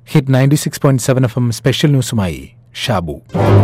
hit ninety six point seven F M special ന്യൂസുമായി ഷാബു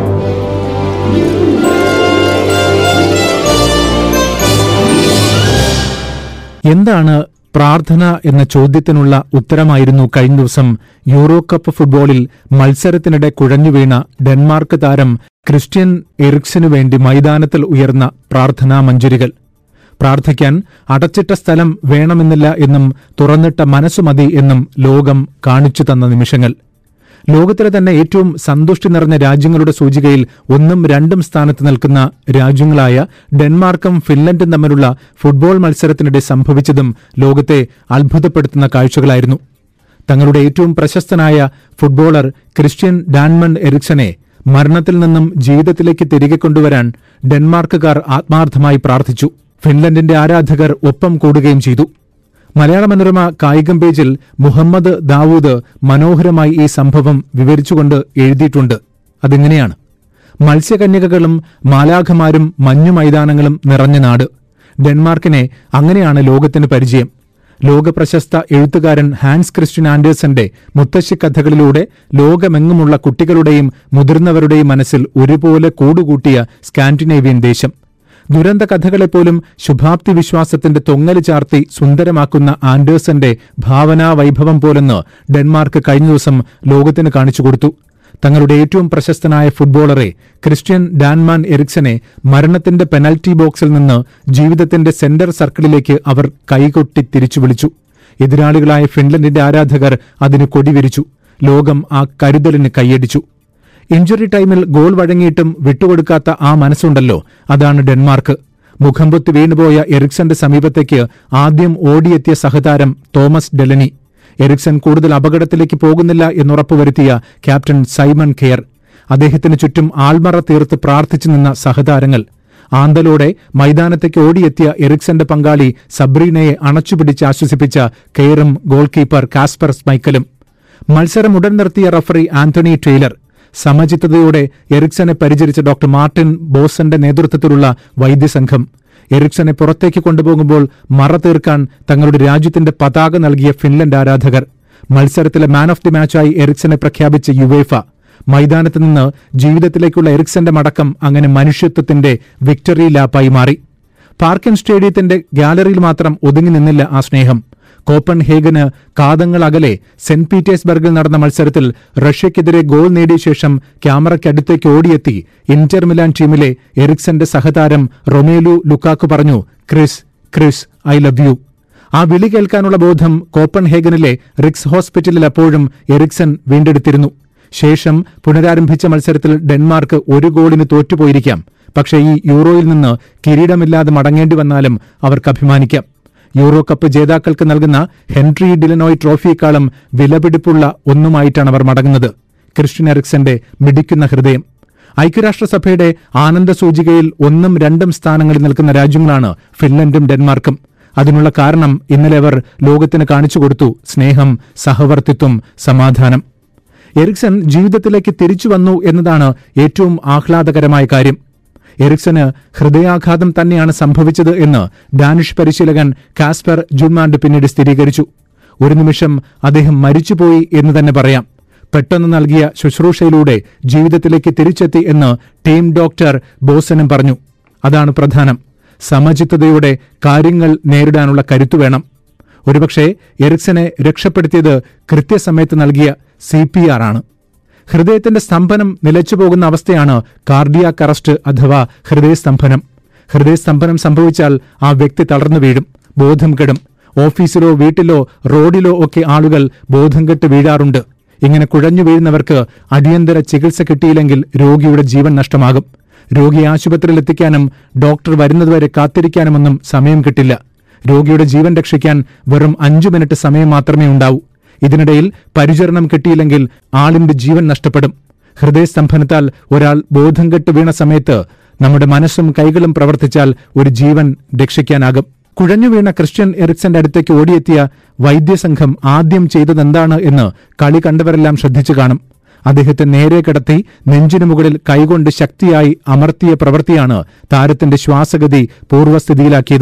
എന്താണ് പ്രാർത്ഥന എന്ന ചോദ്യത്തിനുള്ള ഉത്തരമായിരുന്നു കഴിഞ്ഞ ദിവസം യൂറോ കപ്പ് ഫുട്ബോളിൽ മത്സരത്തിനിടെ കുഴഞ്ഞുവീണ ഡെൻമാർക്ക് താരം ക്രിസ്ത്യൻ എറിക്സിനു വേണ്ടി മൈതാനത്തിൽ ഉയർന്ന പ്രാർത്ഥനാ മഞ്ജരികൾ പ്രാർത്ഥിക്കാൻ അടച്ചിട്ട സ്ഥലം വേണമെന്നില്ല എന്നും തുറന്നിട്ട മനസ്സുമതി എന്നും ലോകം കാണിച്ചു തന്ന നിമിഷങ്ങൾ ലോകത്തിലെ തന്നെ ഏറ്റവും സന്തുഷ്ടി നിറഞ്ഞ രാജ്യങ്ങളുടെ സൂചികയിൽ ഒന്നും രണ്ടും സ്ഥാനത്ത് നിൽക്കുന്ന രാജ്യങ്ങളായ ഡെൻമാർക്കും ഫിൻലൻഡും തമ്മിലുള്ള ഫുട്ബോൾ മത്സരത്തിനിടെ സംഭവിച്ചതും ലോകത്തെ അത്ഭുതപ്പെടുത്തുന്ന കാഴ്ചകളായിരുന്നു തങ്ങളുടെ ഏറ്റവും പ്രശസ്തനായ ഫുട്ബോളർ ക്രിസ്ത്യൻ ഡാൻമൺ എറിക്സനെ മരണത്തിൽ നിന്നും ജീവിതത്തിലേക്ക് തിരികെ കൊണ്ടുവരാൻ ഡെൻമാർക്കുകാർ ആത്മാർത്ഥമായി പ്രാർത്ഥിച്ചു ഫിൻലൻഡിന്റെ ആരാധകർ ഒപ്പം കൂടുകയും ചെയ്തു മലയാള മനോരമ കായികം പേജിൽ മുഹമ്മദ് ദാവൂദ് മനോഹരമായി ഈ സംഭവം വിവരിച്ചുകൊണ്ട് എഴുതിയിട്ടുണ്ട് അതിങ്ങനെയാണ് മത്സ്യകന്യകകളും മാലാഖമാരും മഞ്ഞു മൈതാനങ്ങളും നിറഞ്ഞ നാട് ഡെൻമാർക്കിനെ അങ്ങനെയാണ് ലോകത്തിന് പരിചയം ലോകപ്രശസ്ത എഴുത്തുകാരൻ ഹാൻസ് ക്രിസ്ത്യൻ ആൻഡേഴ്സന്റെ മുത്തശ്ശി കഥകളിലൂടെ ലോകമെങ്ങുമുള്ള കുട്ടികളുടെയും മുതിർന്നവരുടെയും മനസ്സിൽ ഒരുപോലെ കൂടുകൂട്ടിയ സ്കാൻഡിനേവിയൻ ദേശം ദുരന്ത കഥകളെപ്പോലും ശുഭാപ്തി വിശ്വാസത്തിന്റെ തൊങ്ങല് ചാർത്തി സുന്ദരമാക്കുന്ന ആൻഡേഴ്സന്റെ ഭാവനാ വൈഭവം പോലെന്ന് ഡെൻമാർക്ക് കഴിഞ്ഞ ദിവസം ലോകത്തിന് കാണിച്ചുകൊടുത്തു തങ്ങളുടെ ഏറ്റവും പ്രശസ്തനായ ഫുട്ബോളറെ ക്രിസ്ത്യൻ ഡാൻമാൻ എറിക്സനെ മരണത്തിന്റെ പെനൽറ്റി ബോക്സിൽ നിന്ന് ജീവിതത്തിന്റെ സെന്റർ സർക്കിളിലേക്ക് അവർ കൈകൊട്ടി തിരിച്ചു വിളിച്ചു എതിരാളികളായ ഫിൻലൻഡിന്റെ ആരാധകർ അതിന് കൊടിവിരിച്ചു ലോകം ആ കരുതലിന് കൈയടിച്ചു ഇഞ്ചുറി ടൈമിൽ ഗോൾ വഴങ്ങിയിട്ടും വിട്ടുകൊടുക്കാത്ത ആ മനസ്സുണ്ടല്ലോ അതാണ് ഡെൻമാർക്ക് മുഖംപൊത്തി വീണുപോയ എറിക്സന്റെ സമീപത്തേക്ക് ആദ്യം ഓടിയെത്തിയ സഹതാരം തോമസ് ഡെലനി എറിക്സൺ കൂടുതൽ അപകടത്തിലേക്ക് പോകുന്നില്ല എന്നുറപ്പുവരുത്തിയ ക്യാപ്റ്റൻ സൈമൺ കെയർ അദ്ദേഹത്തിന് ചുറ്റും ആൾമറ തീർത്ത് പ്രാർത്ഥിച്ചു നിന്ന സഹതാരങ്ങൾ ആന്തലോടെ മൈതാനത്തേക്ക് ഓടിയെത്തിയ എറിക്സന്റെ പങ്കാളി സബ്രീനയെ അണച്ചുപിടിച്ച് ആശ്വസിപ്പിച്ച കെയറും ഗോൾ കീപ്പർ കാസ്പർ സ്മൈക്കലും മത്സരം ഉടൻ നിർത്തിയ റഫറി ആന്റണി ടൈലർ സമചിത്തതയോടെ എറിക്സനെ പരിചരിച്ച ഡോക്ടർ മാർട്ടിൻ ബോസന്റെ നേതൃത്വത്തിലുള്ള വൈദ്യസംഘം എറിക്സനെ പുറത്തേക്ക് കൊണ്ടുപോകുമ്പോൾ മറ തീർക്കാൻ തങ്ങളുടെ രാജ്യത്തിന്റെ പതാക നൽകിയ ഫിൻലൻഡ് ആരാധകർ മത്സരത്തിലെ മാൻ ഓഫ് ദി മാച്ചായി എറിക്സനെ പ്രഖ്യാപിച്ച യുവേഫ മൈതാനത്ത് നിന്ന് ജീവിതത്തിലേക്കുള്ള എറിക്സന്റെ മടക്കം അങ്ങനെ മനുഷ്യത്വത്തിന്റെ വിക്ടറി ലാപ്പായി മാറി പാർക്കൻ സ്റ്റേഡിയത്തിന്റെ ഗാലറിയിൽ മാത്രം ഒതുങ്ങി നിന്നില്ല ആ സ്നേഹം കോപ്പൺ ഹേഗന് കാതങ്ങൾ അകലെ സെന്റ് പീറ്റേഴ്സ്ബർഗിൽ നടന്ന മത്സരത്തിൽ റഷ്യയ്ക്കെതിരെ ഗോൾ നേടിയ ശേഷം ക്യാമറയ്ക്കടുത്തേക്ക് ഓടിയെത്തി ഇന്റർ മിലാൻ ടീമിലെ എറിക്സന്റെ സഹതാരം റൊമേലു ലുക്കാക്കു പറഞ്ഞു Chris Chris I love you ആ വിളി കേൾക്കാനുള്ള ബോധം കോപ്പൺ ഹേഗനിലെ റിക്സ് ഹോസ്പിറ്റലിൽ അപ്പോഴും എറിക്സൺ വീണ്ടെടുത്തിരുന്നു ശേഷം പുനരാരംഭിച്ച മത്സരത്തിൽ ഡെൻമാർക്ക് ഒരു ഗോളിന് തോറ്റുപോയിരിക്കാം പക്ഷേ ഈ യൂറോയിൽ നിന്ന് കിരീടമില്ലാതെ മടങ്ങേണ്ടി വന്നാലും അവർക്ക് അഭിമാനിക്കാം യൂറോ കപ്പ് ജേതാക്കൾക്ക് നൽകുന്ന ഹെൻറി ഡിലനോയ് ട്രോഫിയേക്കാളും വിലപിടിപ്പുള്ള ഒന്നുമായിട്ടാണ് അവർ മടങ്ങുന്നത് ക്രിസ്ത്യൻ എറിക്സന്റെ മിടിക്കുന്ന ഹൃദയം ഐക്യരാഷ്ട്രസഭയുടെ ആനന്ദ സൂചികയിൽ ഒന്നും രണ്ടും സ്ഥാനങ്ങളിൽ നിൽക്കുന്ന രാജ്യങ്ങളാണ് ഫിൻലൻഡും ഡെൻമാർക്കും അതിനുള്ള കാരണം ഇന്നലെ അവർ ലോകത്തിന് കാണിച്ചുകൊടുത്തു സ്നേഹം സഹവർത്തിത്വം സമാധാനം എറിക്സൺ ജീവിതത്തിലേക്ക് തിരിച്ചു വന്നു എന്നതാണ് ഏറ്റവും ആഹ്ലാദകരമായ കാര്യം എറിക്സന് ഹൃദയാഘാതം തന്നെയാണ് സംഭവിച്ചത് എന്ന് ഡാനിഷ് പരിശീലകൻ കാസ്പർ ജുൻമാൻഡ് പിന്നീട് സ്ഥിരീകരിച്ചു ഒരു നിമിഷം അദ്ദേഹം മരിച്ചുപോയി എന്ന് തന്നെ പറയാം പെട്ടെന്ന് നൽകിയ ശുശ്രൂഷയിലൂടെ ജീവിതത്തിലേക്ക് തിരിച്ചെത്തി എന്ന് ടീം ഡോക്ടർ ബോസനും പറഞ്ഞു അതാണ് പ്രധാനം സമചിത്തതയോടെ കാര്യങ്ങൾ നേരിടാനുള്ള കരുത്തു വേണം ഒരുപക്ഷെ എറിക്സനെ രക്ഷപ്പെടുത്തിയത് കൃത്യസമയത്ത് നൽകിയ സി പി ആർ ആണ് ഹൃദയത്തിന്റെ സ്തംഭനം നിലച്ചുപോകുന്ന അവസ്ഥയാണ് കാർഡിയാക് അറസ്റ്റ് അഥവാ ഹൃദയസ്തംഭനം ഹൃദയസ്തംഭനം സംഭവിച്ചാൽ ആ വ്യക്തി തളർന്നു വീഴും ബോധം കെടും ഓഫീസിലോ വീട്ടിലോ റോഡിലോ ഒക്കെ ആളുകൾ ബോധം കെട്ട് വീഴാറുണ്ട് ഇങ്ങനെ കുഴഞ്ഞു വീഴുന്നവർക്ക് അടിയന്തര ചികിത്സ കിട്ടിയില്ലെങ്കിൽ രോഗിയുടെ ജീവൻ നഷ്ടമാകും രോഗിയെ ആശുപത്രിയിൽ എത്തിക്കാനും ഡോക്ടർ വരുന്നതുവരെ കാത്തിരിക്കാനുമൊന്നും സമയം കിട്ടില്ല രോഗിയുടെ ജീവൻ രക്ഷിക്കാൻ വെറും അഞ്ചു മിനിറ്റ് സമയം മാത്രമേ ഉണ്ടാവൂ ഇതിനിടയിൽ പരിചരണം കിട്ടിയില്ലെങ്കിൽ ആളിന്റെ ജീവൻ നഷ്ടപ്പെടും ഹൃദയസ്തംഭനത്താൽ ഒരാൾ ബോധം കെട്ട് വീണ സമയത്ത് നമ്മുടെ മനസ്സും കൈകളും പ്രവർത്തിച്ചാൽ ഒരു ജീവൻ രക്ഷിക്കാനാകും കുഴഞ്ഞു വീണ ക്രിസ്ത്യൻ എറിക്സന്റെ അടുത്തേക്ക് ഓടിയെത്തിയ വൈദ്യസംഘം ആദ്യം ചെയ്തതെന്താണ് എന്ന് കളി കണ്ടവരെല്ലാം ശ്രദ്ധിച്ചു കാണും അദ്ദേഹത്തെ നേരെ കിടത്തി നെഞ്ചിനു മുകളിൽ കൈകൊണ്ട് ശക്തിയായി അമർത്തിയ പ്രവൃത്തിയാണ് താരത്തിന്റെ ശ്വാസഗതി പൂർവ്വസ്ഥിതിയിലാക്കിയത്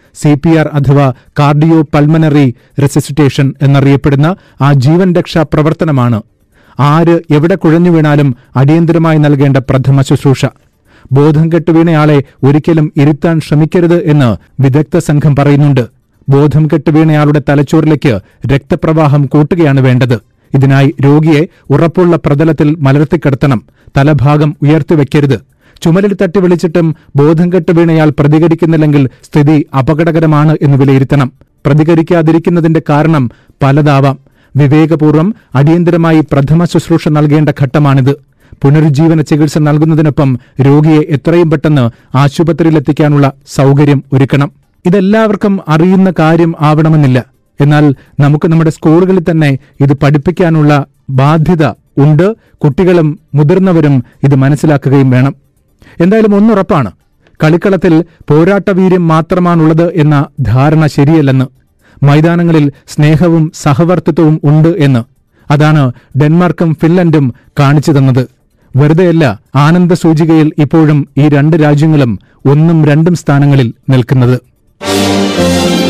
സി പി ആർ അഥവാ കാർഡിയോ പൾമനറി റെസിസിറ്റേഷൻ എന്നറിയപ്പെടുന്ന ആ ജീവൻ രക്ഷാ പ്രവർത്തനമാണ് ആര് എവിടെ കുഴഞ്ഞു വീണാലും അടിയന്തരമായി നൽകേണ്ട പ്രഥമ ശുശ്രൂഷ ബോധം കെട്ടു വീണയാളെ ഒരിക്കലും ഇരുത്താൻ ശ്രമിക്കരുത് എന്ന് വിദഗ്ധ സംഘം പറയുന്നുണ്ട് ബോധം കെട്ടു വീണയാളുടെ തലച്ചോറിലേക്ക് രക്തപ്രവാഹം കൂട്ടുകയാണ് വേണ്ടത് ഇതിനായി രോഗിയെ ഉറപ്പുള്ള പ്രതലത്തിൽ മലർത്തിക്കിടത്തണം തലഭാഗം ഉയർത്തിവെക്കരുത് ചുമലിൽ തട്ടി വിളിച്ചിട്ടും ബോധം കെട്ട് വീണയാൾ പ്രതികരിക്കുന്നില്ലെങ്കിൽ സ്ഥിതി അപകടകരമാണ് എന്ന് വിലയിരുത്തണം പ്രതികരിക്കാതിരിക്കുന്നതിന്റെ കാരണം പലതാവാം വിവേകപൂർവ്വം അടിയന്തരമായി പ്രഥമ ശുശ്രൂഷ നൽകേണ്ട ഘട്ടമാണിത് പുനരുജ്ജീവന ചികിത്സ നൽകുന്നതിനൊപ്പം രോഗിയെ എത്രയും പെട്ടെന്ന് ആശുപത്രിയിലെത്തിക്കാനുള്ള സൗകര്യം ഒരുക്കണം ഇതെല്ലാവർക്കും അറിയുന്ന കാര്യം ആവണമെന്നില്ല എന്നാൽ നമുക്ക് നമ്മുടെ സ്കൂളുകളിൽ തന്നെ ഇത് പഠിപ്പിക്കാനുള്ള ബാധ്യത ഉണ്ട് കുട്ടികളും മുതിർന്നവരും ഇത് മനസ്സിലാക്കുകയും വേണം എന്തായാലും ഒന്നുറപ്പാണ് കളിക്കളത്തിൽ പോരാട്ടവീര്യം മാത്രമാണുള്ളത് എന്ന ധാരണ ശരിയല്ലെന്ന് മൈതാനങ്ങളിൽ സ്നേഹവും സഹവർത്തിത്വവും ഉണ്ട് എന്ന് അതാണ് ഡെൻമാർക്കും ഫിൻലൻഡും കാണിച്ചു തന്നത് വെറുതെയല്ല ആനന്ദ സൂചികയിൽ ഇപ്പോഴും ഈ രണ്ട് രാജ്യങ്ങളും ഒന്നും രണ്ടും സ്ഥാനങ്ങളിൽ നിൽക്കുന്നത്